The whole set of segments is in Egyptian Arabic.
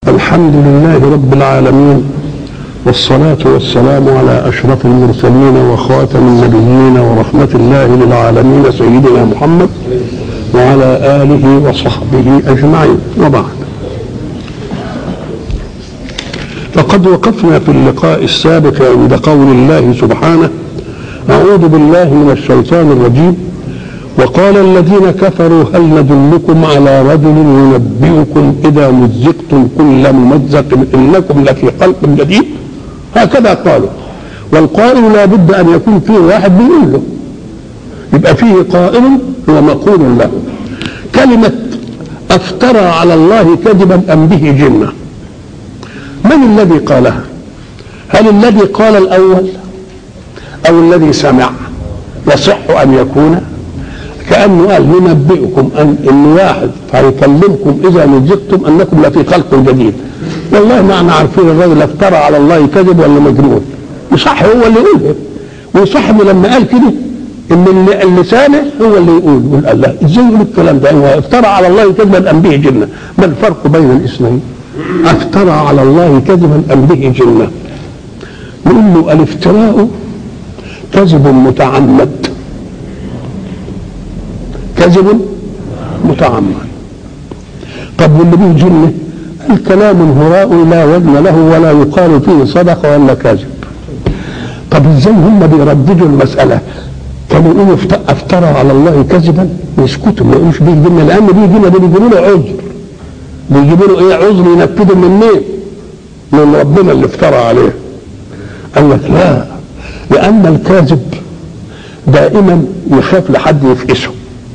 الحمد لله رب العالمين والصلاة والسلام على أشرف المرسلين وخاتم النبيين ورحمة الله للعالمين سيدنا محمد وعلى آله وصحبه أجمعين وبعد فقد وقفنا في اللقاء السابق عند قول الله سبحانه أعوذ بالله من الشيطان الرجيم وقال الذين كفروا هل ندلكم على رجل ينبئكم إذا مزقتم كل ممزق إنكم لفي خلق جديد هكذا قالوا والقائل لا بد أن يكون فيه واحد بيقول له يبقى فيه قائل ومقول له كلمة افترى على الله كذبا أم به جنة من الذي قالها هل الذي قال الأول أو الذي سمع يصح أن يكون كأنه قال ينبئكم أن إن واحد فيكلمكم إذا نزقتم أنكم لفي خلق جديد والله ما احنا عارفين الراجل افترى على الله كذب ولا مجنون يصح هو اللي يقولها وصح لما قال كده ان اللي, اللي سامع هو اللي يقول يقول الله ازاي يقول الكلام ده هو افترى على الله كذبا ام به جنه ما الفرق بين الاثنين افترى على الله كذبا ام به جنه نقول له الافتراء كذب متعمد كذب متعمد طب واللي به جنه الكلام هراء لا وزن له ولا يقال فيه صدق ولا كاذب طب ازاي هم بيرددوا المساله كانوا يقولوا افترى على الله كذبا يسكتوا ما يقولوش بيه جنه لان بيه جنه دول بيجيبوا له عذر بيجيبوا له ايه عذر ينفذوا من مين؟ من ربنا اللي افترى عليه قال لك لا لان الكاذب دائما يخاف لحد يفقسه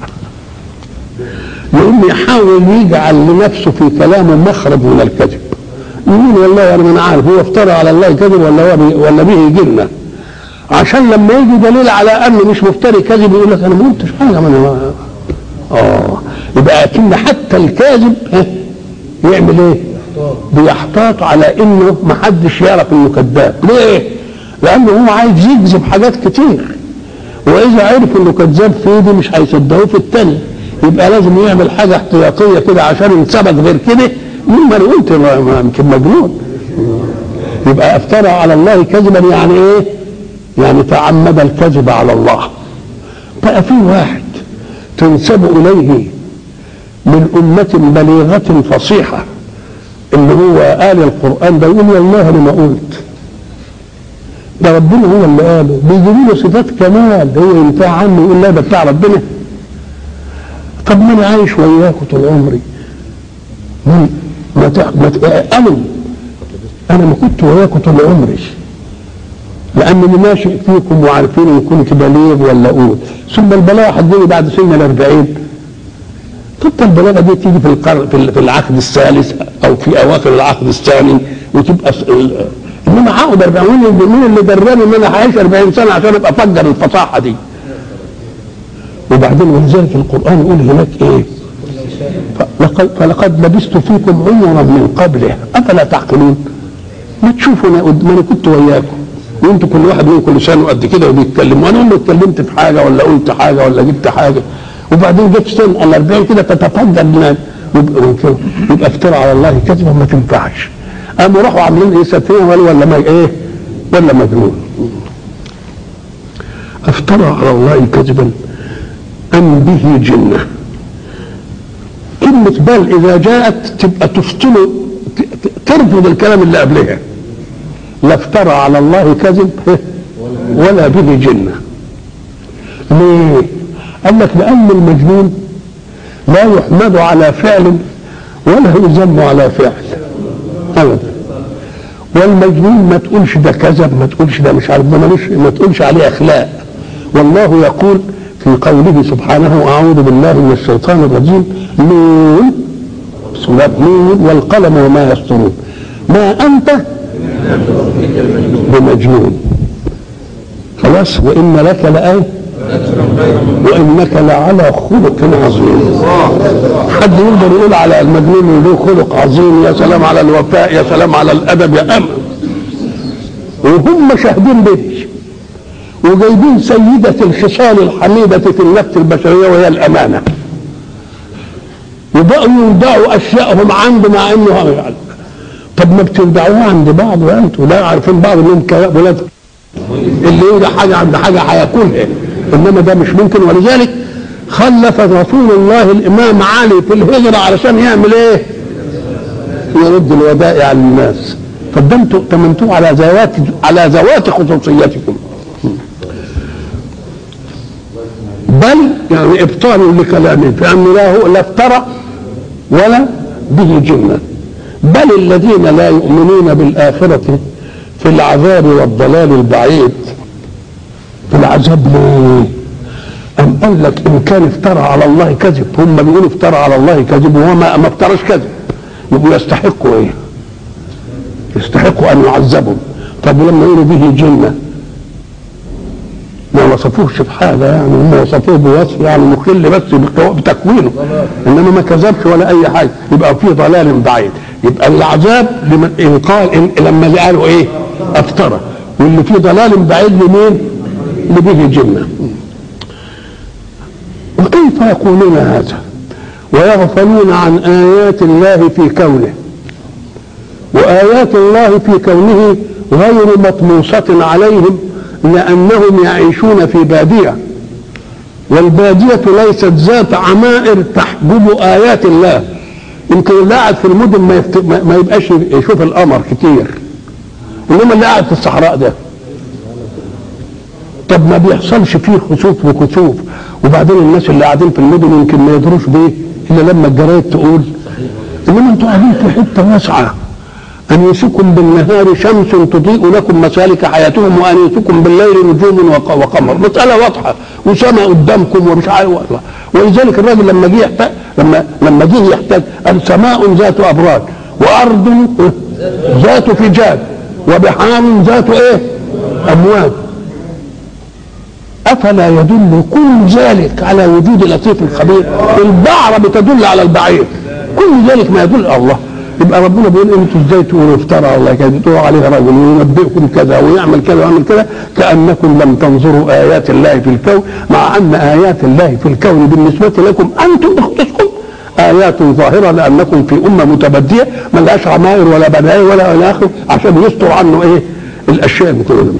يقوم يحاول يجعل لنفسه في كلامه مخرج من الكذب يقول والله انا ما عارف هو افترى على الله كذب ولا هو بي ولا به جنه عشان لما يجي دليل على انه مش مفتري كذب يقول لك انا ما قلتش حاجه ما انا اه يبقى اكن حتى الكاذب يعمل ايه؟ بيحتاط على انه ما حدش يعرف انه كذاب ليه؟ لانه هو عايز يكذب حاجات كتير واذا عرف انه كذاب في دي مش هيصدقوه في الثانيه يبقى لازم يعمل حاجه احتياطيه كده عشان ان ثبت غير كده مما انا قلت يمكن مجنون يبقى افترى على الله كذبا يعني ايه؟ يعني تعمد الكذب على الله بقى في واحد تنسب اليه من أمة بليغة فصيحة اللي هو آل القرآن ده يقول والله أنا ما قلت ده ربنا هو اللي قاله بيجيبوا له صفات كمال هو ينفع عنه يقول لا ده بتاع ربنا طب ما انا عايش وياكم طول عمري ما ما انا انا ما كنت وياكم طول عمري لانني ناشئ فيكم وعارفين ان كنت بليغ ولا اقول ثم البلاغه هتجي بعد سن الأربعين تبقى البلاغه دي تيجي في القرن في العقد الثالث او في اواخر العقد الثاني وتبقى انما عقد 40 مين اللي دراني ان انا هعيش 40 سنه عشان ابقى افجر الفصاحه دي وبعدين ولذلك القرآن يقول هناك إيه فلقد, فلقد لبست فيكم عمرا من قبله أفلا تعقلون ما تشوفوا أنا ما أنا كنت وياكم وانتوا كل واحد منكم لسانه قد كده وبيتكلم وانا اللي اتكلمت في حاجه ولا قلت حاجه ولا جبت حاجه وبعدين جت سن ال 40 كده تتفجر من يبقى, يبقى افترى على الله كذبا ما تنفعش قاموا راحوا عاملين ايه سفينه ولا ولا ما ايه ولا مجنون افترى على الله كذبا أم به جنة كلمة بل إذا جاءت تبقى تفتن ترفض الكلام اللي قبلها لا افترى على الله كذب ولا به جنة ليه؟ قال لك لأن المجنون لا يحمد على فعل ولا يذم على فعل أبدا والمجنون ما تقولش ده كذب ما تقولش ده مش عارف ما تقولش عليه أخلاق والله يقول في قوله سبحانه أعوذ بالله من الشيطان الرجيم نون سورة نون والقلم وما يسطرون ما أنت بمجنون خلاص وإن لك لآية وإنك لعلى خلق عظيم حد يقدر يقول على المجنون له خلق عظيم يا سلام على الوفاء يا سلام على الأدب يا أمر وهم شاهدين به وجايبين سيدة الخصال الحميدة في النفس البشرية وهي الأمانة وبقوا يودعوا أشيائهم عنده مع إنه يعني طب ما بتودعوها عند بعض وانتوا لا عارفين بعض انهم كلاب ولاد اللي يودع حاجه عند حاجه هياكلها انما ده مش ممكن ولذلك خلف رسول الله الامام علي في الهجره علشان يعمل ايه؟ يرد الودائع على الناس فانتوا تمنتوا على ذوات على ذوات خصوصيتكم بل يعني ابطال لكلامه فانه لا هو لا افترى ولا به جنه بل الذين لا يؤمنون بالاخره في العذاب والضلال البعيد في العذاب ليه؟ أم قال لك إن كان افترى على الله كذب هم بيقولوا افترى على الله كذب وهو ما ما افترش كذب يبقوا يستحقوا إيه؟ يستحقوا أن يعذبوا طب ولما يقولوا به جنة ما وصفوهش بحاجة يعني هم وصفوه بوصف يعني مخل بس بتكوينه إنما ما كذبش ولا أي حاجة يبقى في ضلال بعيد يبقى العذاب لمن إن قال إن لما قالوا إيه؟ افترى واللي فيه ضلال بعيد لمين؟ لبه جنه وكيف يقولون هذا ويغفلون عن آيات الله في كونه وآيات الله في كونه غير مطموسة عليهم لأنهم يعيشون في بادية والبادية ليست ذات عمائر تحجب آيات الله يمكن اللي قاعد في المدن ما, يفت... ما يبقاش يشوف القمر كتير انما اللي قاعد في الصحراء ده طب ما بيحصلش فيه خسوف وكسوف وبعدين الناس اللي قاعدين في المدن يمكن ما يدروش بيه الا لما الجرايد تقول انما انتوا قاعدين في حته واسعه انيسكم بالنهار شمس تضيء لكم مسالك حياتهم وانيسكم بالليل نجوم وقمر مساله واضحه وسماء قدامكم ومش عارف ولذلك الراجل لما جه يحتاج لما لما جه يحتاج قال سماء ذات ابراج وارض ذات فجاج وبحار ذات ايه؟ امواج افلا يدل كل ذلك على وجود لطيف الخبير البعره بتدل على البعير كل ذلك ما يدل الله يبقى ربنا بيقول انتوا ازاي تقولوا افترى الله كذا تقولوا عليه رجل وينبئكم كذا ويعمل كذا ويعمل كذا كانكم لم تنظروا ايات الله في الكون مع ان ايات الله في الكون بالنسبه لكم انتم بخصوصكم ايات ظاهره لانكم في امه متبديه ما لهاش عماير ولا بدائل ولا الى اخره عشان يستر عنه ايه الاشياء المتولده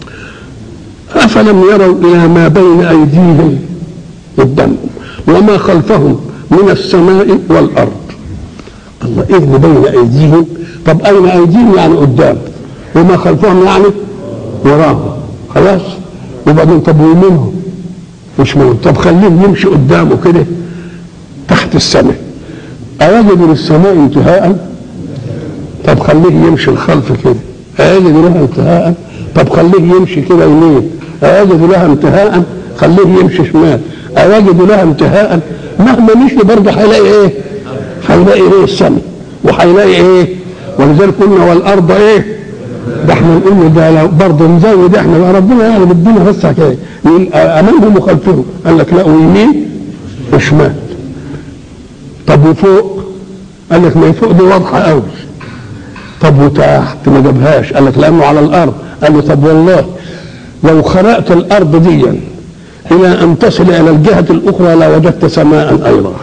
أفلم يروا إلى ما بين أيديهم قدامهم وما خلفهم من السماء والأرض الله إيه اللي بين أيديهم طب أين أيديهم يعني قدام وما خلفهم يعني وراهم خلاص وبعدين طب ويمينهم مش مهم طب خليه يمشي قدامه كده تحت السماء أيجد للسماء انتهاء طب خليه يمشي الخلف كده أيجد لها انتهاء طب خليه يمشي كده يمين أوجد لها انتهاء خليه يمشي شمال أوجد لها انتهاء مهما مشي برضه هيلاقي ايه؟ هيلاقي ايه السماء وهيلاقي ايه؟ ولذلك قلنا والارض ايه؟ ده احنا نقول ده لو برضه نزود احنا ربنا يعني بدينا بس كده يقول امامهم وخلفهم قال لك لا ويمين وشمال طب وفوق قال لك ما فوق دي واضحه قوي طب وتحت ما جابهاش قال لك لانه على الارض قال له طب والله لو خرقت الارض دي الى ان تصل الى الجهه الاخرى لوجدت سماء ايضا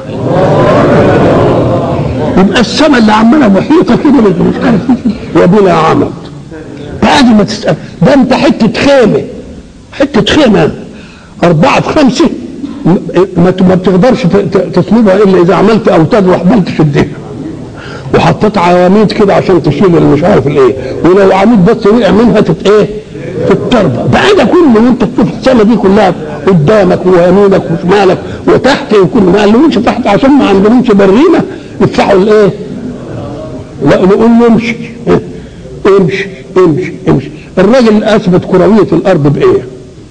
يبقى السماء اللي عماله محيطه كده مش عارف وبلا عمد بعد ما تسال ده انت حته خيمه حته خيمه أربعة في خمسة ما ما بتقدرش تصلبها إلا إذا عملت أوتاد وحبلت تشدها وحطيت عواميد كده عشان تشيل اللي مش عارف الايه ولو عمود بس وقع منها تت ايه تتربى بعد كله وانت تشوف السما دي كلها قدامك ويمينك وشمالك وتحت وكل ما قالوش تحت عشان ما عندهمش بريمه يفتحوا الايه لا نقول له امشي امشي امشي امشي الراجل اثبت كرويه الارض بايه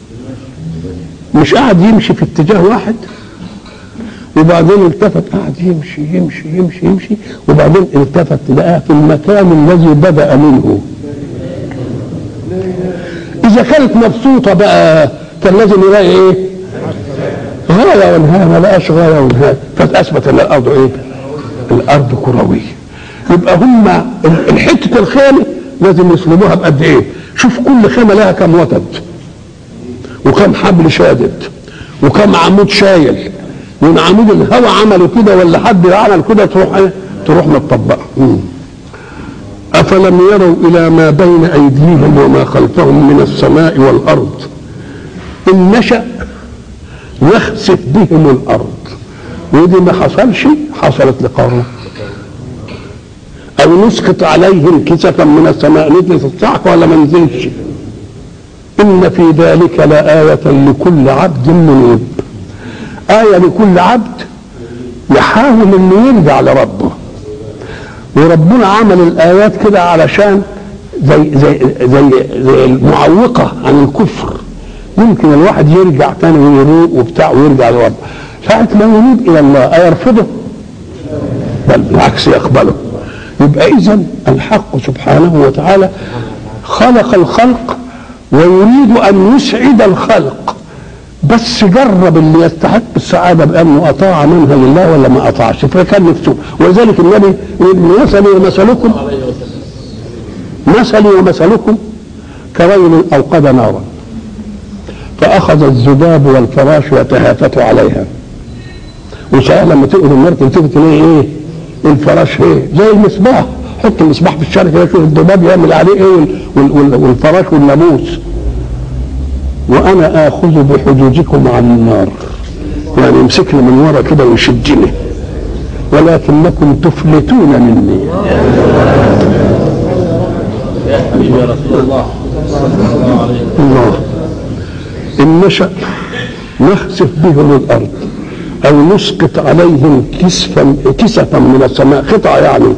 مش قاعد يمشي في اتجاه واحد وبعدين التفت قاعد يمشي يمشي يمشي يمشي وبعدين التفت لقاه في المكان الذي بدا منه اذا كانت مبسوطه بقى كان لازم يلاقي ايه غايه ونهايه ما لقاش غايه ونهايه فاثبت ان الارض ايه الارض كرويه يبقى هم الحته الخيمه لازم يصلبوها بقد ايه شوف كل خيمه لها كم وتد وكم حبل شادد وكم عمود شايل وان عمود الهواء عملوا كده ولا حد عمل كده تروح ايه تروح متطبقه أفلم يروا إلى ما بين أيديهم وما خلفهم من السماء والأرض إن نشأ نخسف بهم الأرض ودي ما حصلش حصلت لقارون أو نسقط عليهم كسفا من السماء نزلت الصعق ولا ما نزلش إن في ذلك لآية لكل عبد منيب آية لكل عبد يحاول انه يرجع لربه وربنا عمل الايات كده علشان زي زي زي زي المعوقه عن الكفر يمكن الواحد يرجع تاني ويروق وبتاع ويرجع لربه ساعة ما يريد إلى الله أيرفضه؟ بل بالعكس يقبله يبقى إذا الحق سبحانه وتعالى خلق الخلق ويريد أن يسعد الخلق بس جرب اللي يستحق السعادة بأنه أطاع منهج الله ولا ما أطاعش فكان نفسه ولذلك النبي يقول مثلي ومثلكم مثلي ومثلكم كرجل أوقد نارا فأخذ الذباب والفراش يتهافت عليها وساعات لما تقعد النار تلتفت تلاقي ايه؟ الفراش ايه؟ زي المصباح حط المصباح في الشارع كده شوف الذباب يعمل عليه ايه وال- وال- والفراش والناموس وانا اخذ بحجوجكم عن النار يعني يمسكني من ورا كده ويشدني ولكنكم تفلتون مني حبيبي يا رسول الله صلى الله عليه وسلم الله إن نشأ نخسف بهم الأرض أو نسقط عليهم كسفا كسفا من السماء قطعة يعني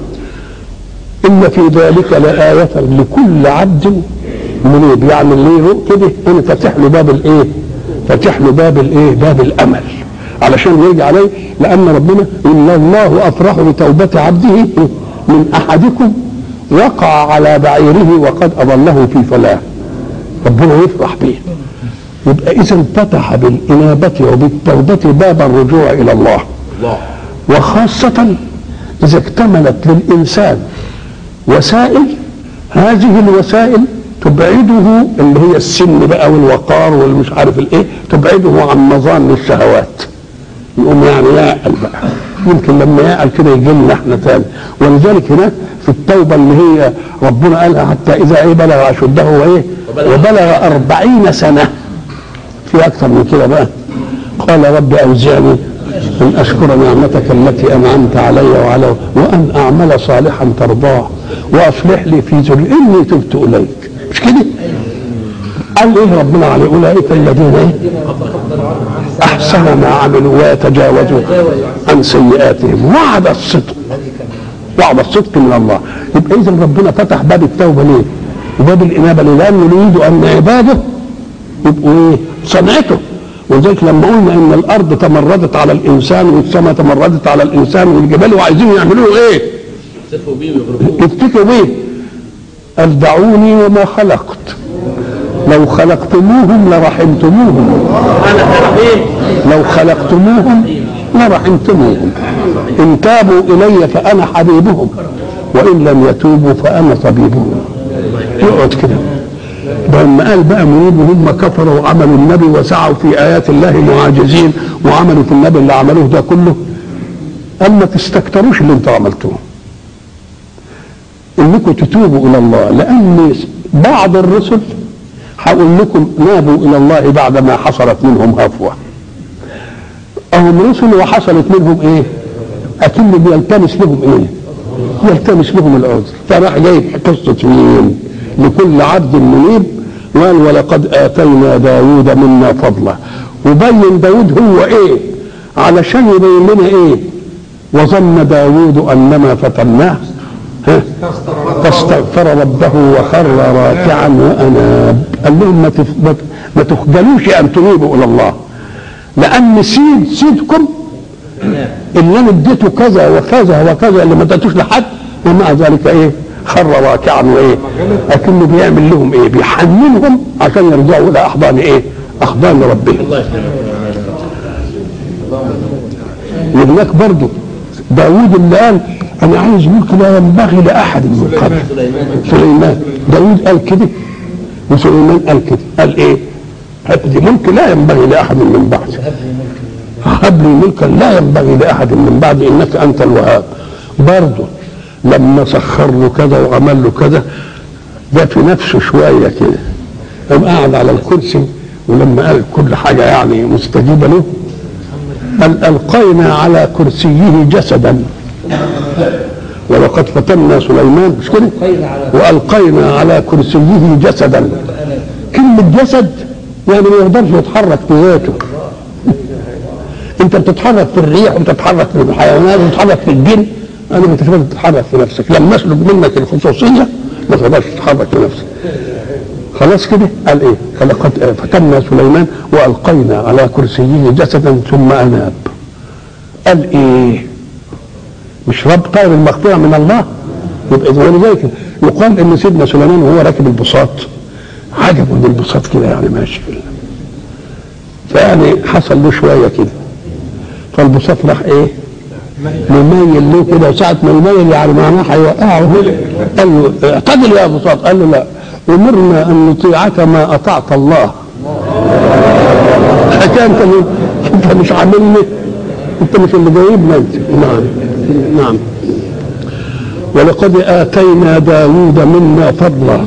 إن في ذلك لآية لكل عبد منيب يعني اللي يروق كده أنا فاتح له باب الإيه؟ فاتح له باب الإيه؟ باب الأمل علشان يرجع عليه لأن ربنا إن الله أفرح بتوبة عبده من أحدكم وقع على بعيره وقد أضله في فلاح ربنا يفرح به يبقى اذا فتح بالانابه وبالتوبه باب الرجوع الى الله الله وخاصه اذا اكتملت للانسان وسائل هذه الوسائل تبعده اللي هي السن بقى والوقار والمش عارف الايه تبعده عن مظان الشهوات يقوم يعني يعقل بقى يمكن لما يعقل كده يجي لنا احنا تاني ولذلك هناك في التوبه اللي هي ربنا قالها حتى اذا ايه بلغ اشده وايه وبلغ أربعين سنه في اكثر من كده بقى قال رب اوزعني ان اشكر نعمتك التي انعمت علي وعلى وان اعمل صالحا ترضاه واصلح لي في ذريتي اني تبت اليك مش كده قال ايه ربنا عليه اولئك الذين ايه احسن ما عملوا ويتجاوزوا عن سيئاتهم وعد الصدق وعد الصدق من الله يبقى اذا ربنا فتح باب التوبه ليه وباب الانابه ليه لانه يريد ان عباده يبقوا ايه صنعته ولذلك لما قلنا ان الارض تمردت على الانسان والسماء تمردت على الانسان والجبال وعايزين يعملوا ايه سفوا بيه ويغرقوه يفتكروا بيه قال دعوني وما خلقت لو خلقتموهم لرحمتموهم انا حبيب لو خلقتموهم لرحمتموهم ان تابوا الي فانا حبيبهم وان لم يتوبوا فانا طبيبهم يقعد كده ده لما قال بقى منيب وهم كفروا وعملوا النبي وسعوا في ايات الله معاجزين وعملوا في النبي اللي عملوه ده كله قال ما تستكتروش اللي انتوا عملتوه انكم تتوبوا الى الله لان بعض الرسل هقول لكم نابوا الى الله بعد ما حصلت منهم هفوه هم رسل وحصلت منهم ايه اكن بيلتمس لهم ايه يلتمس لهم العذر فراح جايب قصه مين لكل عبد منيب قال ولقد اتينا داود منا فضلا وبين داود هو ايه علشان يبين لنا ايه وظن داود انما فتناه ها؟ فاستغفر ربه وخر راكعا واناب قال لهم ما تف- ما ت- ما تخجلوش ان تنيبوا الى الله لان سيد سيدكم اللي انا اديته كذا وكذا وكذا اللي ما اديتوش لحد ومع ذلك ايه خر راكعا وايه لكنه بيعمل لهم ايه بيحننهم عشان يرجعوا الى احضان ايه احضان ربهم الله يسلمك وهناك برضه داوود اللي قال انا عايز ملك لا ينبغي لاحد من قبل سليمان سليمان داوود قال كده وسليمان قال كده قال ايه هب لي ملك لا ينبغي لاحد من بعد هب لي ملكا لا ينبغي لاحد من بعد انك انت الوهاب برضه لما سخر له كذا وعمل له كذا ده في نفسه شويه كده قام قاعد على الكرسي ولما قال كل حاجه يعني مستجيبه له قال القينا على كرسيه جسدا ولقد فتنا سليمان مش كده والقينا على كرسيه جسدا كلمه جسد يعني ما يقدرش يتحرك في ذاته انت بتتحرك في الريح وبتتحرك في الحيوانات وبتتحرك في الجن انا ما تقدرش تتحرك في نفسك لما اسلب منك الخصوصيه ما تقدرش تتحرك في نفسك خلاص كده قال ايه فلقد فتنا سليمان والقينا على كرسيه جسدا ثم اناب قال ايه مش رب طير المغفره من الله يبقى إذا ولذلك يقال ان سيدنا سليمان وهو راكب البساط عجبه ان البساط كده يعني ماشي كده فيعني حصل له شويه كده فالبساط راح ايه مميل له كده وساعة ما يميل يعني معناه هيوقعه قال له اعتدل يا بساط قال له لا أمرنا أن نطيعك ما أطعت الله حكاية أنت أنت مش عاملني أنت مش اللي جايبنا أنت نعم نعم ولقد آتينا داوود منا فضلا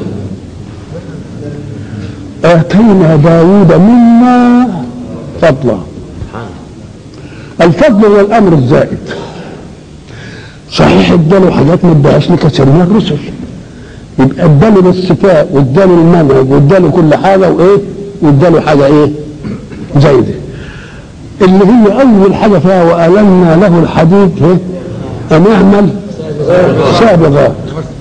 آتينا داوود منا فضلا الفضل هو الأمر الزائد صحيح اداله حاجات ما اداهاش لكثير من الرسل يبقى اداله الصفاء واداله المنهج واداله كل حاجه وايه واداله حاجه ايه زايده اللي هي اول حاجه فيها والنا له الحديد ايه ان يعمل سابغات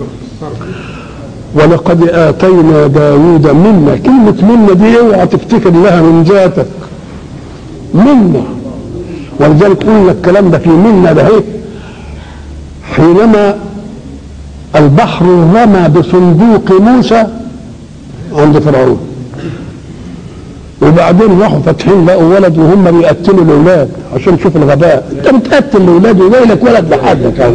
ولقد اتينا داوود منا كلمه منا دي اوعى تفتكر لها من ذاتك منا ولذلك قلنا الكلام ده في منا ده ايه حينما البحر رمى بصندوق موسى عند فرعون وبعدين راحوا فاتحين لقوا ولد وهم بيقتلوا الاولاد عشان تشوف الغباء انت بتقتل الاولاد وجاي لك ولد لحدك يعني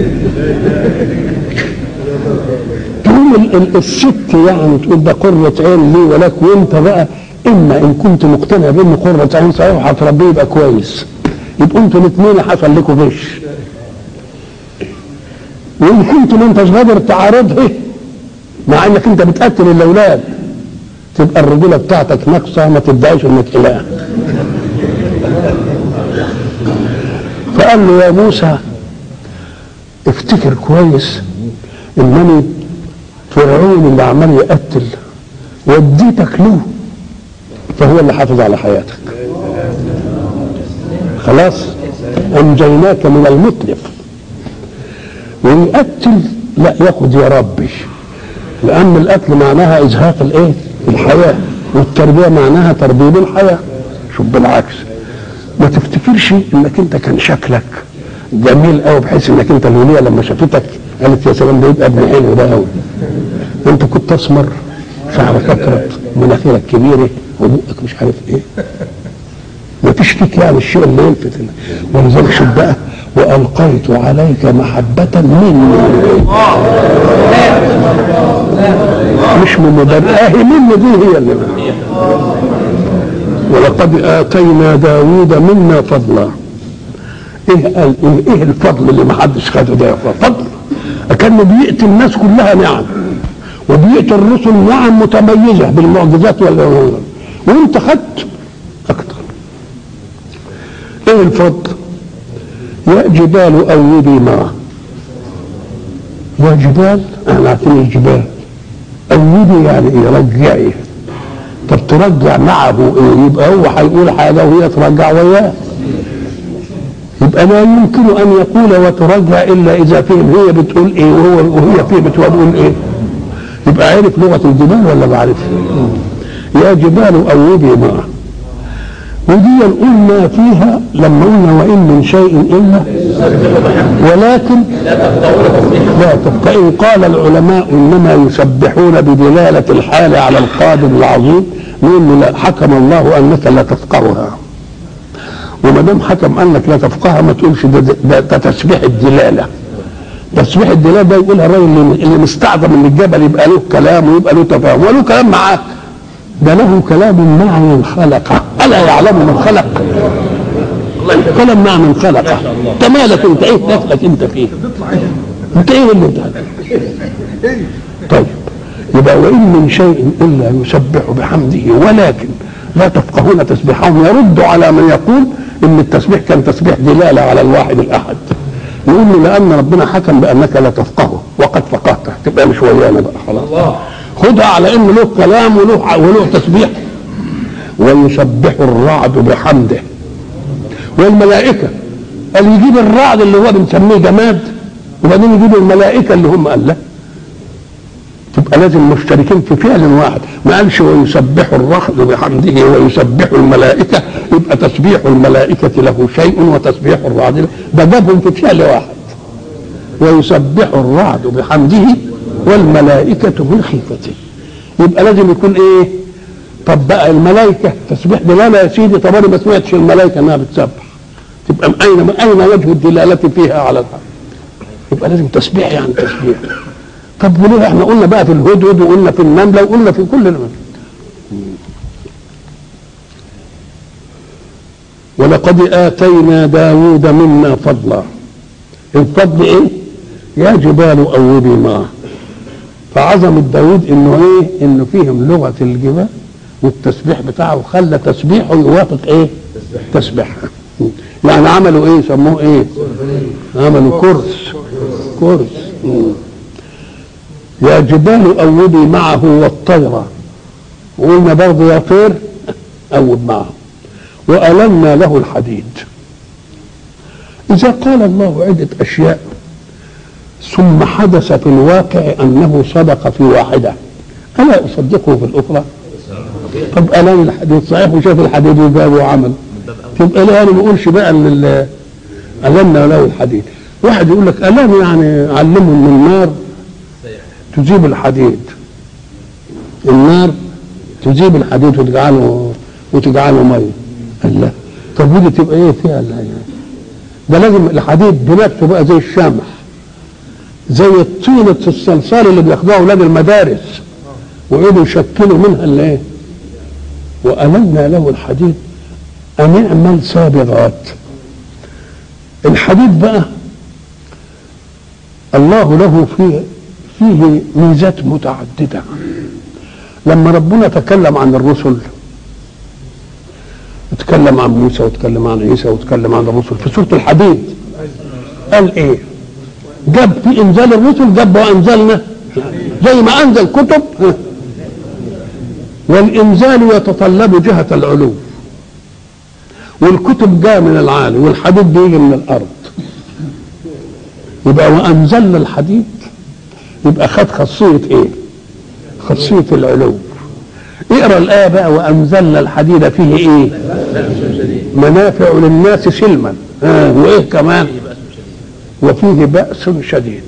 تقول ال- ال- الست يعني تقول ده قرة عين لي ولك وانت بقى اما ان كنت مقتنع بان قرة عين صحيح هتربيه يبقى كويس يبقوا انتوا الاثنين حصل لكم غش وان كنت ما انتش قادر تعارضه مع انك انت بتقتل الاولاد تبقى الرجوله بتاعتك ناقصه ما تدعيش انك اله فقال له يا موسى افتكر كويس انني فرعون اللي عمال يقتل وديتك له فهو اللي حافظ على حياتك خلاص انجيناك من المتلف ويقتل لا ياخد يا ربي لان القتل معناها ازهاق الايه الحياه والتربيه معناها تربيب الحياه شوف بالعكس ما تفتكرش انك انت كان شكلك جميل قوي بحيث انك انت الوليه لما شافتك قالت يا سلام ده يبقى ابن حلو ده قوي انت كنت اسمر شعرك اكرت مناخيرك كبيره وبقك مش عارف ايه ما فيش فيك يعني الشيء اللي يلفت ولذلك شوف بقى والقيت عليك محبه مني مش من مبرئه مني دي هي اللي ولقد اتينا داوود منا فضلا ايه قال ايه, إيه الفضل اللي ما حدش خده ده يا أخوة؟ فضل كانه بيأتي الناس كلها نعم وبيأتي الرسل نعم متميزه بالمعجزات وال وانت خدت اكتر ايه الفضل يا جبال اوبي معه يا جبال احنا عارفين الجبال اوبي يعني ايه رجعي طب ترجع معه ايه يبقى هو هيقول حاجه وهي ترجع وياه يبقى لا يمكن ان يقول وترجع الا اذا فهم هي بتقول ايه وهو وهي فيه بتقول ايه يبقى عرف لغه الجبال ولا ما عرفش يا جبال اوبي معه ودي قلنا فيها لما قلنا وان من شيء الا ولكن لا تبقى قال العلماء انما يسبحون بدلاله الحال على القادر العظيم نقول له لا حكم الله انك لا تفقهها وما دام حكم انك لا تفقهها ما تقولش ده, ده, ده تسبيح الدلاله تسبيح الدلاله ده يقولها الراجل اللي, اللي مستعظم ان الجبل يبقى له كلام ويبقى له تفاهم وله كلام معاك ده له كلام مع من خلقه الا يعلم من خلق كلام مع من خلقه انت مالك انت ايه دخلك انت فيه انت ايه اللي انت طيب يبقى وان من شيء الا يسبح بحمده ولكن لا تفقهون تسبيحهم يرد على من يقول ان التسبيح كان تسبيح دلاله على الواحد الاحد نقول له لان ربنا حكم بانك لا تفقهه وقد فقهته تبقى مش ويانا بقى خلاص خدها على انه له كلام وله وله تسبيح ويسبح الرعد بحمده والملائكه قال يجيب الرعد اللي هو بنسميه جماد وبعدين يجيب الملائكه اللي هم قال لا تبقى لازم مشتركين في فعل واحد ما قالش ويسبح الرعد بحمده ويسبح الملائكه يبقى تسبيح الملائكه له شيء وتسبيح الرعد له ده جابهم في فعل واحد ويسبح الرعد بحمده والملائكه من خيفته يبقى لازم يكون ايه طب بقى الملائكه تسبيح دلاله يا سيدي طب انا ما سمعتش الملائكه انها بتسبح تبقى اين اين وجه الدلاله فيها على الحق يبقى لازم تسبيح يعني تسبيح طب وليه احنا قلنا بقى في الهدهد وقلنا في النمله وقلنا في كل الم... ولقد اتينا داود منا فضلا الفضل ايه يا جبال اوبي معه فعظمة داود انه ايه انه فيهم لغة الجبال والتسبيح بتاعه خلى تسبيحه يوافق ايه تسبيحها يعني عملوا ايه سموه ايه عملوا كرس كرس مم. يا جبال أوبي معه والطير وقلنا برضه يا طير أوب معه وألنا له الحديد إذا قال الله عدة أشياء ثم حدث في الواقع أنه صدق في واحدة ألا أصدقه في الأخرى طب ألان الحديد صحيح وشاف الحديد وجاب وعمل تبقى لا أنا ما أقولش بقى أن ألنا له الحديد واحد يقول لك ألان يعني علمه من النار تجيب الحديد النار تجيب الحديد وتجعله وتجعله ميه قال لا طب ودي تبقى ايه فيها لا يعني ده لازم الحديد بنفسه بقى زي الشمع زي الطينة الصلصال اللي بياخدوها اولاد المدارس ويقعدوا يشكلوا منها الايه وألنا له الحديد أن اعمل سابغات الحديد بقى الله له فيه فيه ميزات متعددة لما ربنا تكلم عن الرسل تكلم عن موسى وتكلم عن عيسى وتكلم عن الرسل في سورة الحديد قال ايه جاب في انزال الرسل جاب وانزلنا زي ما انزل كتب والانزال يتطلب جهة العلو والكتب جاء من العالي والحديد بيجي من الارض يبقى وانزلنا الحديد يبقى خد خاصية ايه خاصية العلو اقرا الآية بقى وأنزلنا الحديد فيه ايه منافع للناس سلما آه وايه كمان وفيه بأس شديد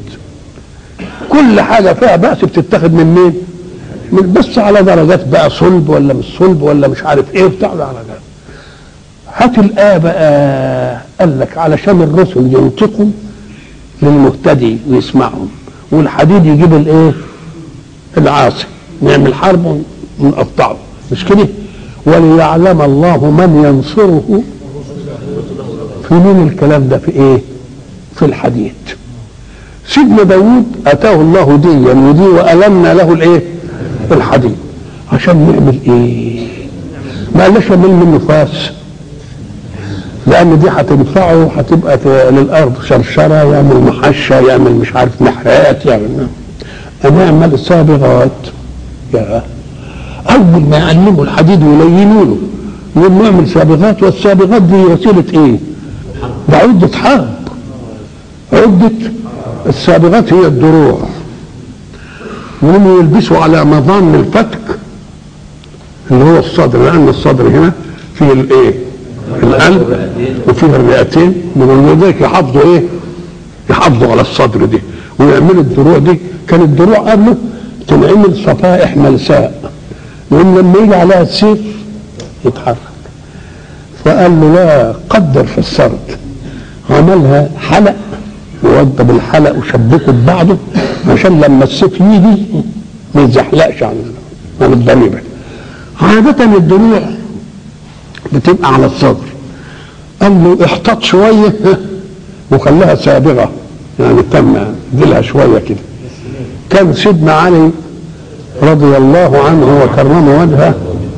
كل حاجة فيها بأس بتتاخد من مين من بس على درجات بقى صلب ولا مش صلب ولا مش عارف ايه بتاع درجات هات الآية بقى قال لك علشان الرسل ينطقوا للمهتدي ويسمعهم والحديد يجيب الايه العاصي نعمل حرب ونقطعه مش كده وليعلم الله من ينصره في مين الكلام ده في ايه في الحديد سيدنا داود اتاه الله ديا ودي والمنا له الايه الحديد عشان نعمل ايه ما قالش نعمل منه فاس لان دي هتنفعه هتبقى للارض شرشره يعمل محشه يعمل مش عارف محرات يعمل نعمل صابغات يا اول ما يعلموا الحديد ويلينوا له يقول نعمل صابغات والصابغات دي وسيله ايه؟ ده عده حرب عده الصابغات هي الدروع وهم يلبسوا على مظان الفتك اللي هو الصدر لان الصدر هنا فيه الايه؟ القلب وفيه الرئتين من ذلك يحافظوا ايه؟ يحافظوا على الصدر دي ويعملوا الدروع دي كان الدروع قبله تنعمل صفائح ملساء لان لما يجي عليها السيف يتحرك فقال له لا قدر في السرد عملها حلق ووضب الحلق وشبكه ببعضه عشان لما السيف يجي ما يتزحلقش عن عن الضريبه عادة الدروع بتبقى على الصدر قال له احتاط شويه وخلاها سابغه يعني تم ديلها شويه كده كان سيدنا علي رضي الله عنه وكرم وجهه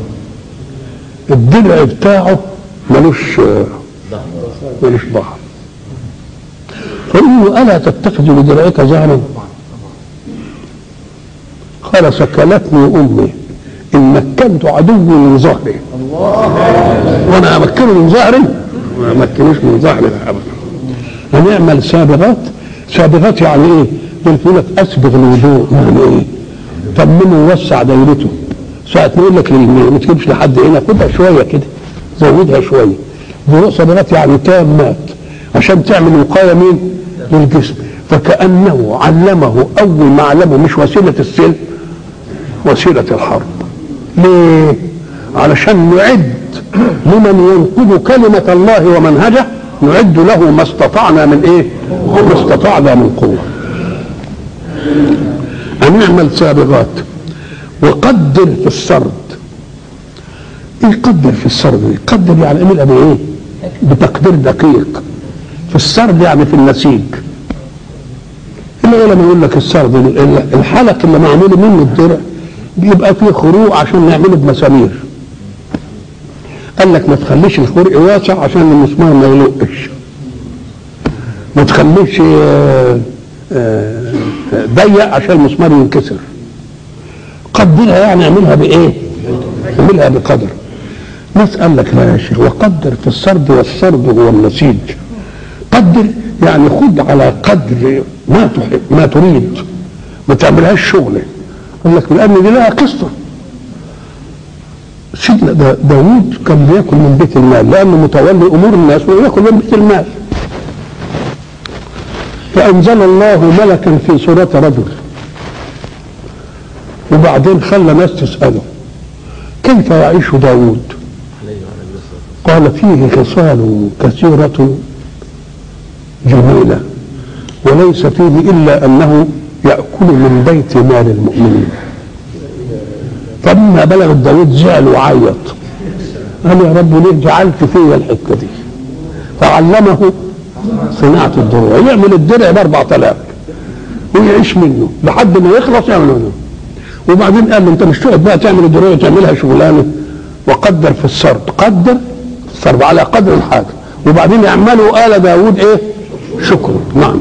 الدرع بتاعه ملوش ملوش ظهر فقال له الا تتخذ لدرعك ظهرا قال سكلتني امي ان مكنت عدوي من ظهري وانا امكنه من ظهري ما امكنوش من ظهري ابدا هنعمل سابغات سابغات يعني ايه؟ دول يقول لك اسبغ الوضوء يعني ايه؟ طمنه ووسع دايرته ساعة ما يقول لك للمية ما تجيبش لحد هنا خدها شوية كده زودها شوية ضوء صبغات يعني تامات عشان تعمل وقاية مين؟ للجسم فكأنه علمه أول ما علمه مش وسيلة السلم وسيلة الحرب ليه؟ علشان نعد لمن ينقذ كلمة الله ومنهجه نعد له ما استطعنا من ايه؟ ما استطعنا من قوة أن نعمل سابغات وقدر في السرد ايه قدر في السرد قدر يعني اعملها بايه بتقدير دقيق في السرد يعني في النسيج اللي لما يقول لك السرد الحلق اللي معمول منه الدرع بيبقى فيه خروق عشان نعمله بمسامير قال لك ما تخليش الخرق واسع عشان المسمار ما يلقش ما تخليش ضيق عشان المسمار ينكسر قدرها يعني اعملها بايه اعملها بقدر ناس قال لك لا يا شيخ وقدر في السرد والسرد هو النسيج قدر يعني خد على قدر ما تحب ما تريد ما تعملهاش شغله قال لك لان دي لها قصه سيدنا دا داوود كان بياكل من بيت المال لانه متولي امور الناس وياكل من بيت المال فانزل الله ملكا في صوره رجل وبعدين خلى ناس تسأله كيف يعيش داود قال فيه خصال كثيرة جميلة وليس فيه إلا أنه يأكل من بيت مال المؤمنين فلما بلغ داود زعل وعيط قال يا رب ليه جعلت فيا الحتة دي فعلمه صناعة الدروع يعمل الدرع ب 4000 ويعيش منه لحد ما يخلص يعمل منه وبعدين قال له انت مش تقعد بقى تعمل الدروع تعملها شغلانه وقدر في السرد قدر السرد على قدر الحاجه وبعدين يعملوا آل داود ايه شكر نعم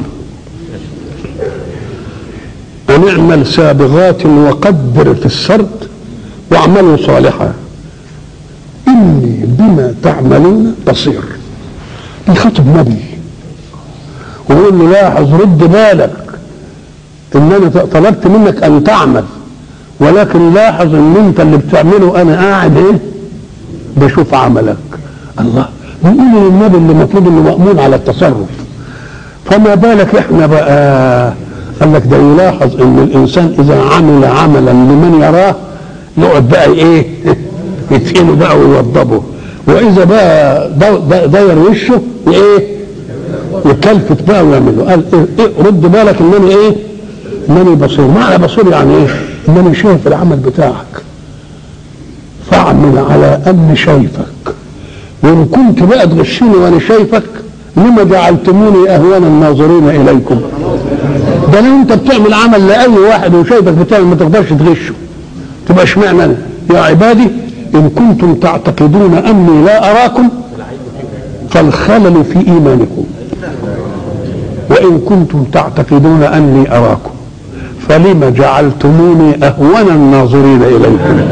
ونعمل سابغات وقدر في السرد واعملوا صالحا اني بما تعملون بصير يخاطب نبي ويقول له لاحظ رد بالك ان انا طلبت منك ان تعمل ولكن لاحظ ان انت اللي بتعمله انا قاعد ايه بشوف عملك الله بيقول للنبي اللي المفروض انه مامون على التصرف فما بالك احنا بقى قال لك ده يلاحظ ان الانسان اذا عمل عملا لمن يراه يقعد بقى ايه يتقنه بقى ويوضبه واذا بقى داير وشه ايه يكلفت بقى ويعمله قال إيه, إيه رد بالك انني ايه انني بصير معنى بصير يعني ايه انني شايف العمل بتاعك فاعمل على اني شايفك وان كنت بقى تغشني وانا شايفك لما جعلتموني اهون الناظرين اليكم ده لو انت بتعمل عمل لاي واحد وشايفك بتعمل ما تقدرش تغشه تبقى اشمعنى انا يا عبادي ان كنتم تعتقدون اني لا اراكم فالخلل في ايمانكم وان كنتم تعتقدون اني اراكم فلم جعلتموني اهون الناظرين اليكم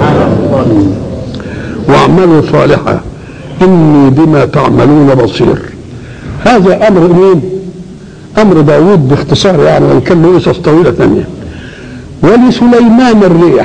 واعملوا صالحا اني بما تعملون بصير هذا امر مين امر داود باختصار يعني وان كان له قصص طويله ثانيه ولسليمان الريح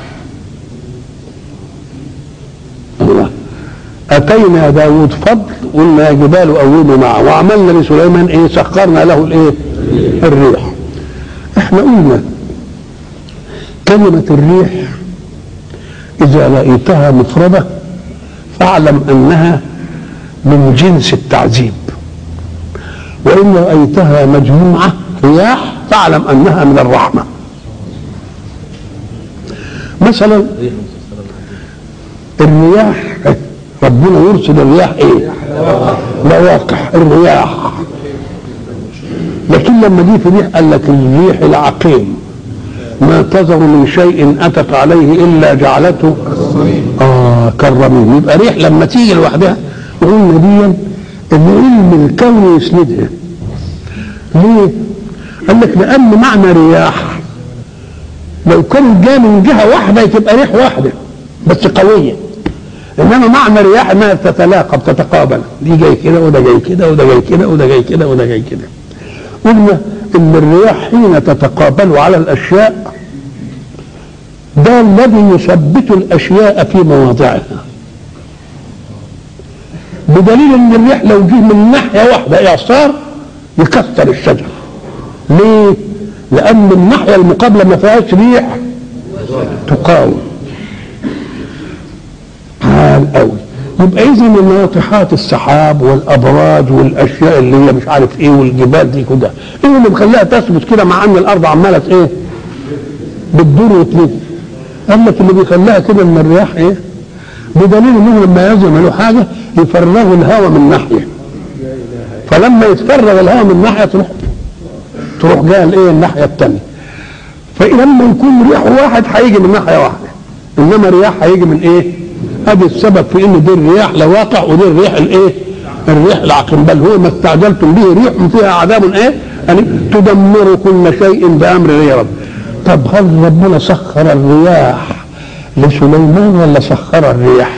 الله اتينا داود فضل قلنا يا جبال اوبوا معه وعملنا لسليمان ايه سخرنا له الايه الريح احنا قلنا كلمة الريح إذا لقيتها مفردة فاعلم أنها من جنس التعذيب وإن رأيتها مجموعة رياح فاعلم أنها من الرحمة مثلا الرياح ربنا يرسل الرياح ايه لواقح الرياح لكن لما جه في ريح قال لك الريح العقيم ما تذر من شيء اتت عليه الا جعلته اه كالرميم يبقى ريح لما تيجي لوحدها قلنا دي ان علم الكون يسندها ليه؟ قال لك لان معنى رياح لو كان جاء من جهه واحده تبقى ريح واحده بس قويه انما معنى رياح انها تتلاقى بتتقابل دي جاي كده وده جاي كده وده جاي كده وده جاي كده وده جاي كده قلنا ان الرياح حين تتقابل على الاشياء ده الذي يثبت الاشياء في مواضعها بدليل ان الريح لو جه من ناحيه واحده اعصار يكسر الشجر ليه؟ لان الناحيه المقابله ما فيهاش ريح تقاوم عال قوي يبقى اذا الناطحات السحاب والابراج والاشياء اللي هي مش عارف ايه والجبال دي كده ايه اللي مخليها تثبت كده مع ان الارض عماله ايه بتدور وتلف قال لك اللي بيخليها كده ان الرياح ايه بدليل انهم لما يعملوا حاجه يفرغوا الهواء من ناحيه فلما يتفرغ الهواء من ناحيه تروح تروح جايه الايه الناحيه الثانيه فلما يكون ريح واحد هيجي من ناحيه واحده انما رياح هيجي من ايه؟ ادي السبب في ان دي الرياح لواقع ودي الريح الايه؟ الريح العقيم بل هو ما استعجلتم به ريح فيها عذاب ايه؟ يعني تدمر كل شيء بامر يا رب. طب هل ربنا سخر الرياح لسليمان ولا سخر الريح؟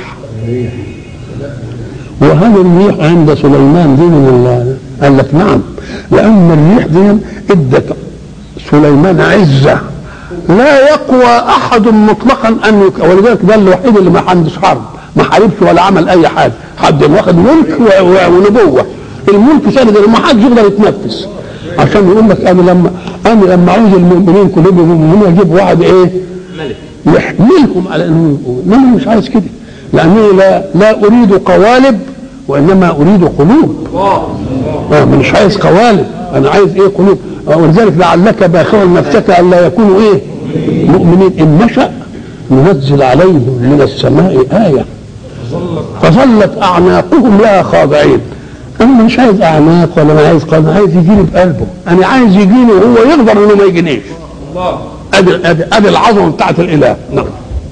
وهل الريح عند سليمان دي من الله؟ قال لك نعم لان الريح دي ادت سليمان عزه لا يقوى احد مطلقا ان يك... ولذلك ده الوحيد اللي ما عندوش حرب ما حاربش ولا عمل اي حاجه حد واخد ملك و... و... ونبوه الملك سند ما حدش يقدر يتنفس عشان يقول لك انا لما انا لما عاوز المؤمنين كلهم المؤمنين اجيب واحد ايه ملك يحملهم على انه يقول انا مش عايز كده لاني لا لا اريد قوالب وانما اريد قلوب آه مش عايز قوالب انا عايز ايه قلوب آه ولذلك لعلك باخر نفسك الا يكونوا ايه مؤمنين ان نشا ننزل عليهم من السماء ايه فظلت اعناقهم لها خاضعين انا مش عايز اعناق ولا انا عايز قلب عايز يجيني بقلبه انا عايز يجيني وهو يقدر انه ما يجينيش ادي ادي ادي العظمه بتاعت الاله نعم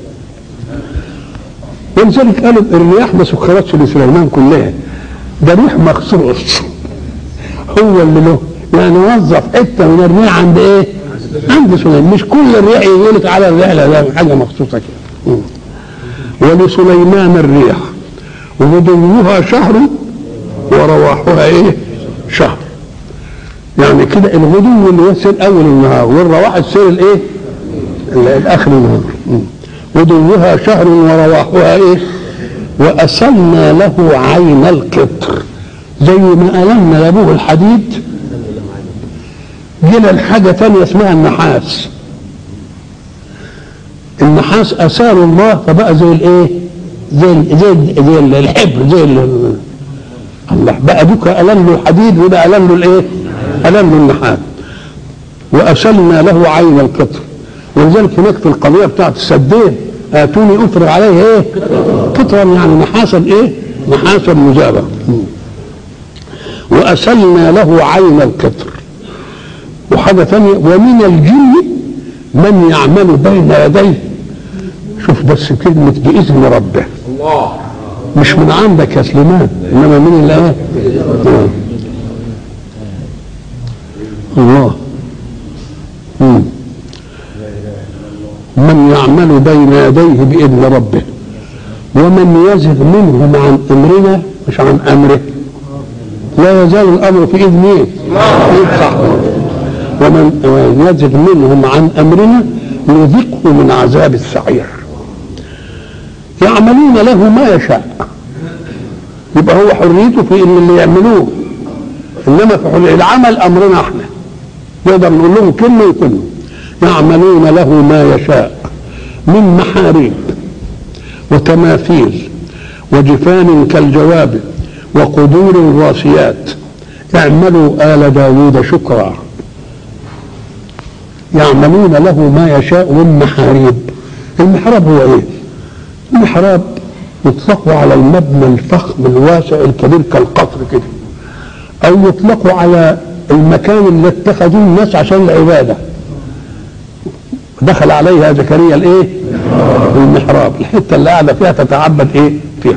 ولذلك قالوا الرياح ما سخرتش لسليمان كلها ده ريح مخصوص هو اللي له يعني وظف حته من الريح عند ايه؟ عند سليمان مش كل الريح يقول لك على الريح لا ده حاجه مخصوصه كده مم. ولسليمان الريح وغدوها شهر ورواحها ايه؟ شهر يعني كده الغدو اللي هو سير اول النهار والرواح السير الايه؟ الاخر النهار مم. غدوها شهر ورواحها ايه؟ وأسلنا له عين القطر زي ما ألمنا لابوه الحديد جينا لحاجة تانية اسمها النحاس النحاس أسال الله فبقى زي الايه؟ زي ال زي ال زي ال الحبر زي ال الله بقى دوك ألم له الحديد وده ألم له الايه؟ ألم له النحاس وأسلنا له عين القطر ولذلك هناك في القضية بتاعت السدين اتوني افرغ عليه ايه قطرا يعني نحاسا ايه نحاسا مذابا واسلنا له عين القطر وحاجه ثانيه ومن الجن من يعمل بين يديه شوف بس كلمه باذن ربه الله مش من عندك يا سليمان انما من الله الله مم. من يعمل بين يديه بإذن ربه ومن يزغ منهم عن أمرنا مش عن أمره لا يزال الأمر في إذن إيه؟ صح ومن ومن يزغ منهم عن أمرنا نذقه من عذاب السعير يعملون له ما يشاء يبقى هو حريته في ان اللي يعملوه انما في حرية العمل امرنا احنا نقدر نقول لهم كلمه يكونوا يعملون له ما يشاء من محاريب وتماثيل وجفان كالجواب وقدور راسيات اعملوا آل داود شكرا يعملون له ما يشاء من محاريب المحراب هو ايه المحراب يطلق على المبنى الفخم الواسع الكبير كالقصر كده او يطلق على المكان اللي اتخذوه الناس عشان العباده دخل عليها زكريا الايه المحراب الحته اللي قاعده فيها تتعبد ايه فيها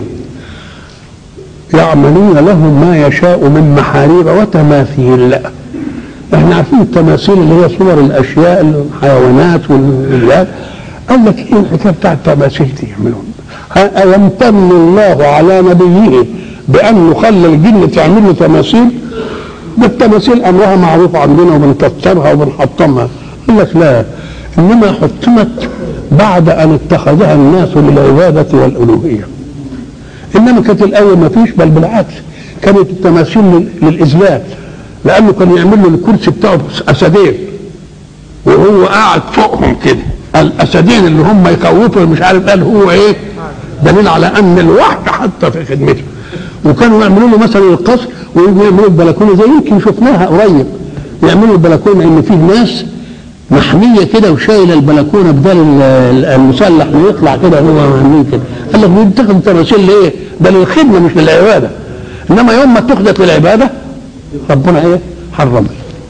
يعملون له ما يشاء من محاريب وتماثيل احنا عارفين التماثيل اللي هي صور الاشياء الحيوانات والولاد قال لك ايه الحكايه بتاعت التماثيل دي يعملون يمتن الله على نبيه بانه خلى الجن تعمل له تماثيل ده التماثيل امرها معروف عندنا وبنكسرها وبنحطمها قال لك لا انما حطمت بعد ان اتخذها الناس للعباده والالوهيه انما كانت الاول ما فيش بل بالعكس كانت التماثيل للاذلال لانه كان يعمل له الكرسي بتاعه اسدين وهو قاعد فوقهم كده الاسدين اللي هم يخوفوا مش عارف قال هو ايه دليل على ان الوحي حتى في خدمته وكانوا يعملوا له مثلا القصر ويجوا يعملوا البلكونه زي يمكن شفناها قريب يعملوا البلكونه ان في ناس محميه كده وشايله البلكونه بدل المسلح ويطلع كده هو محمي كده قال لك بيتخذ تماثيل ليه؟ ده للخدمه مش للعباده انما يوم ما اتخذت للعباده ربنا ايه؟ حرمها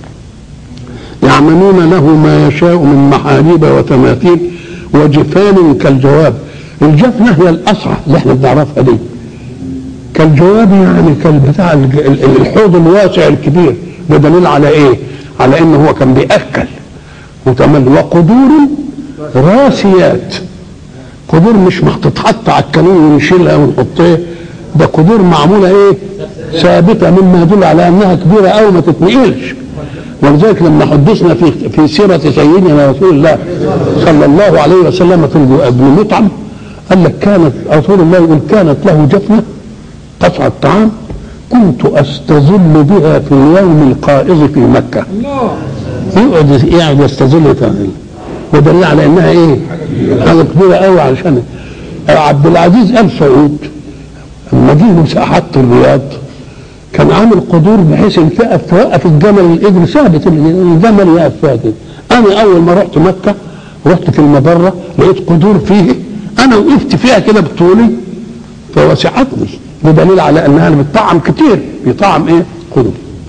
يعملون له ما يشاء من محاريب وتماثيل وجفان كالجواب الجفنه هي الاسرع اللي احنا بنعرفها دي كالجواب يعني كالبتاع الحوض الواسع الكبير ده دليل على ايه؟ على انه هو كان بيأكل وكمان وقدور راسيات قدور مش تتحط على الكانون ونشيلها ونحطها ده قدور معموله ايه؟ ثابته مما يدل على انها كبيره او ما تتنقلش ولذلك لما حدثنا في في سيره سيدنا رسول الله صلى الله عليه وسلم في ابن مطعم قال لك كانت رسول الله يقول كانت له جفنه قطع الطعام كنت استظل بها في اليوم القائض في مكه يقعد يقعد يستظل تعمل ودليل على انها ايه؟ حاجه كبيره قوي علشان عبد العزيز ال سعود لما جه حط الرياض كان عامل قدور بحيث ان تقف توقف الجمل الاجر ثابت الجمل يقف فيها كده انا اول ما رحت مكه رحت في المبره لقيت قدور فيه انا وقفت فيها كده بطولي فوسعتني بدليل على انها بتطعم كتير بيطعم ايه؟ قدور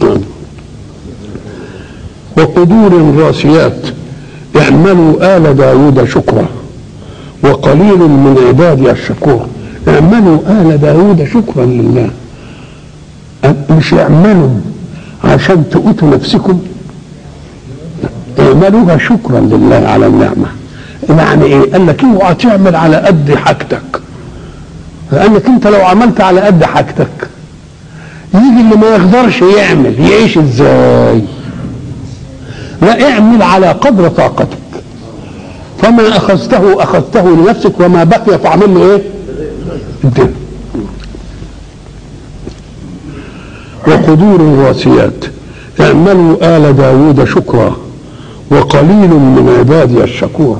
وقدور راسيات اعملوا آل داود شكرا وقليل من عبادي الشكور اعملوا آل داود شكرا لله مش اعملوا عشان تؤتوا نفسكم اعملوها شكرا لله على النعمة يعني ايه قال لك اوعى تعمل على قد حاجتك لانك انت لو عملت على قد حاجتك يجي اللي ما يقدرش يعمل يعيش ازاي لا اعمل على قدر طاقتك فما اخذته اخذته لنفسك وما بقي فاعمل له ايه الدين وقدور الراسيات اعملوا آل داود شكرا وقليل من عبادي الشكور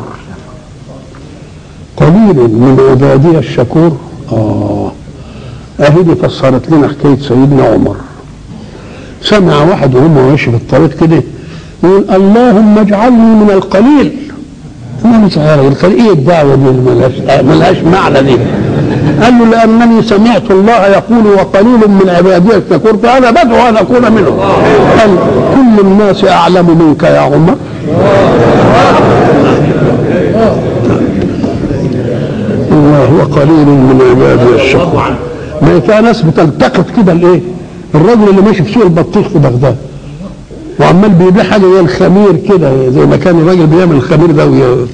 قليل من عبادي الشكور آه أهدي فسرت لنا حكاية سيدنا عمر سمع واحد وهم ماشي في الطريق كده يقول اللهم اجعلني من القليل ما صغير القليل ايه الدعوه دي ملهاش ملهاش معنى دي قال له لانني سمعت الله يقول وقليل من عبادي الشكور فانا بدعو ان اكون منهم قال كل الناس اعلم منك يا عمر الله وقليل من عبادي الشكور ما فيها ناس بتلتقط كده الايه الرجل اللي ماشي في سوق البطيخ في بغداد وعمال بيبيع حاجه زي الخمير كده زي ما كان الراجل بيعمل الخمير ده وي...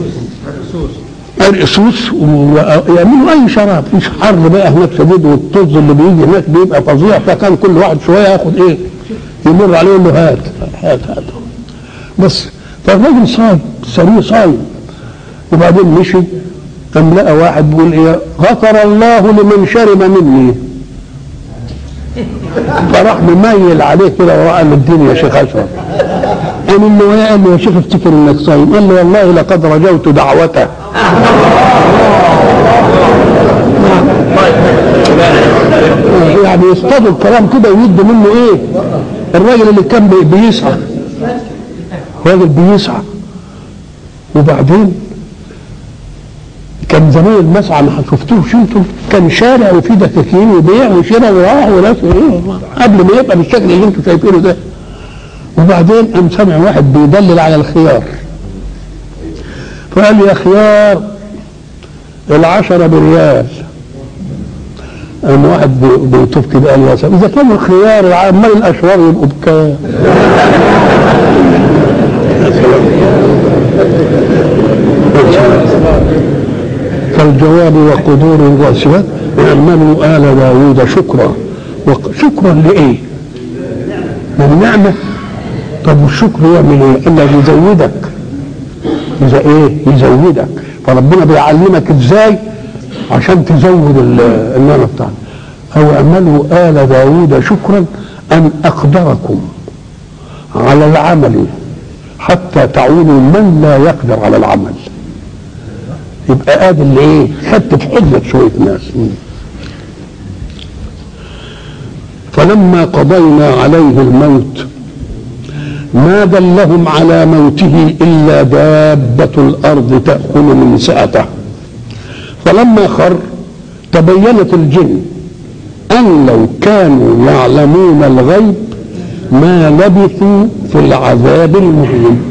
قرقسوس ويعملوا اي شراب مش حر بقى هناك شديد والطز اللي بيجي هناك بيبقى فظيع فكان كل واحد شويه ياخد ايه يمر عليه يقول له هات هات هات بس فالراجل صايم سريع صايم وبعدين مشي قام لقى واحد بيقول ايه غفر الله لمن شرب مني فراح مميل عليه كده وقال له اديني يا شيخ اشرف قام انه قال له يا شيخ افتكر انك صايم قال له والله لقد رجوت دعوته يعني يصطادوا الكلام كده ويدوا منه ايه الراجل اللي كان بيسعى راجل بيسعى وبعدين كان زمان المسعى ما شفتوش انتم كان شارع وفيه دكاكين وبيع وشراء وراح وناس ايه قبل ما يبقى بالشكل اللي انتم شايفينه ده وبعدين قام سمع واحد بيدلل على الخيار فقال يا خيار العشرة بريال قام واحد بي- بيطوف كده قال يا سلام اذا كان الخيار عمال الاشرار يبقوا بكام فالجواب وقدور الراسيات اعملوا آل داوود شكرا وق- شكرا لإيه؟ للنعمة طب والشكر يعمل إيه؟ إلا يزودك إذا إيه؟ يزودك فربنا بيعلمك إزاي عشان تزود ال- النعمة بتاعتك أو اعملوا آل داوود شكرا أن أقدركم على العمل حتى تعونوا من لا يقدر على العمل يبقى قادر لايه؟ خدت في حضنك شويه ناس فلما قضينا عليه الموت ما دلهم على موته الا دابه الارض تاكل من سأته فلما خر تبينت الجن ان لو كانوا يعلمون الغيب ما لبثوا في العذاب المهين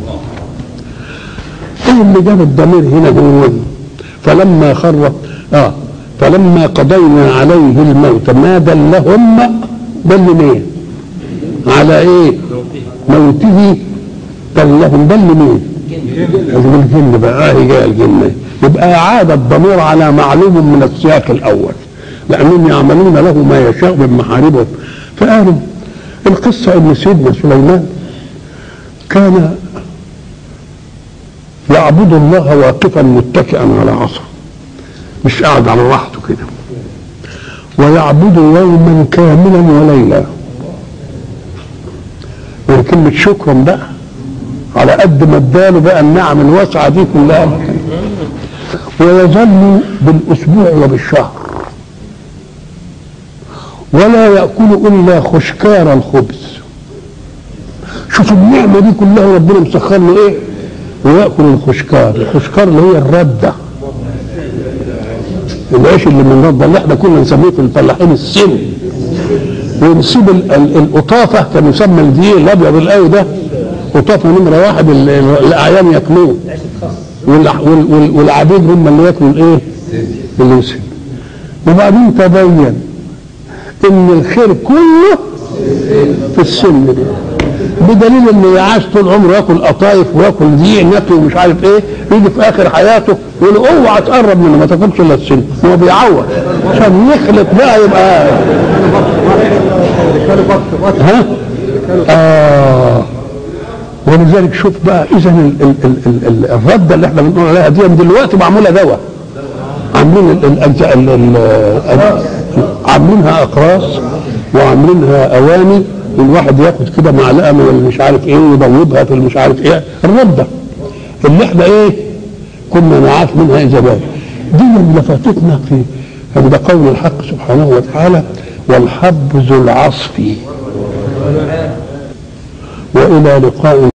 ايه اللي جاب الضمير هنا هو فلما خر اه فلما قضينا عليه الموت ما دلهم دل مين على ايه موته دلهم دل مين يقول الجن بقى اه جاء الجن يبقى اعاد الضمير على معلوم من السياق الاول لانهم يعملون له ما يشاء من محاربهم فقالوا القصه ان سيدنا سليمان كان يعبد الله واقفا متكئا على عصا مش قاعد على راحته كده ويعبد يوما كاملا وليلا من كلمة شكرا بقى على قد ما اداله بقى النعم الواسعة دي كلها ويظل بالأسبوع وبالشهر ولا يأكل إلا خشكار الخبز شوف النعمة دي كلها ربنا مسخر له إيه ويأكل الخشكار الخشكار اللي هي الردة العيش اللي من الردة اللي احنا كنا نسميه في الفلاحين السن ونسيب ال- ال- القطافة كان يسمى الدقيق الأبيض القوي ده قطافة نمرة واحد ال- ال- الأعيان ياكلوه والع- وال- وال- والعبيد هم اللي ياكلوا الايه؟ اللي يسن وبعدين تبين ان الخير كله في السن ده بدليل ان اللي عاش طول عمره ياكل قطايف وياكل دقيق نتو ومش عارف ايه يجي في اخر حياته يقول له اوعى تقرب منه ما تاكلش الا السن هو بيعوض عشان يخلط بقى يبقى ها؟ اه ولذلك شوف بقى اذا ال- ال- ال- ال- ال- الرده اللي احنا بنقول عليها دي دلوقتي معموله دواء عاملين ال- الأجزاء ال- ال- ال- عاملينها اقراص وعاملينها اواني الواحد ياخد كده معلقه من اللي مش عارف ايه ويدوبها في المش عارف ايه الرده اللي احنا ايه كنا نعاف منها زمان دي اللي فاتتنا في عند قول الحق سبحانه وتعالى والحب ذو العصف والى لقاء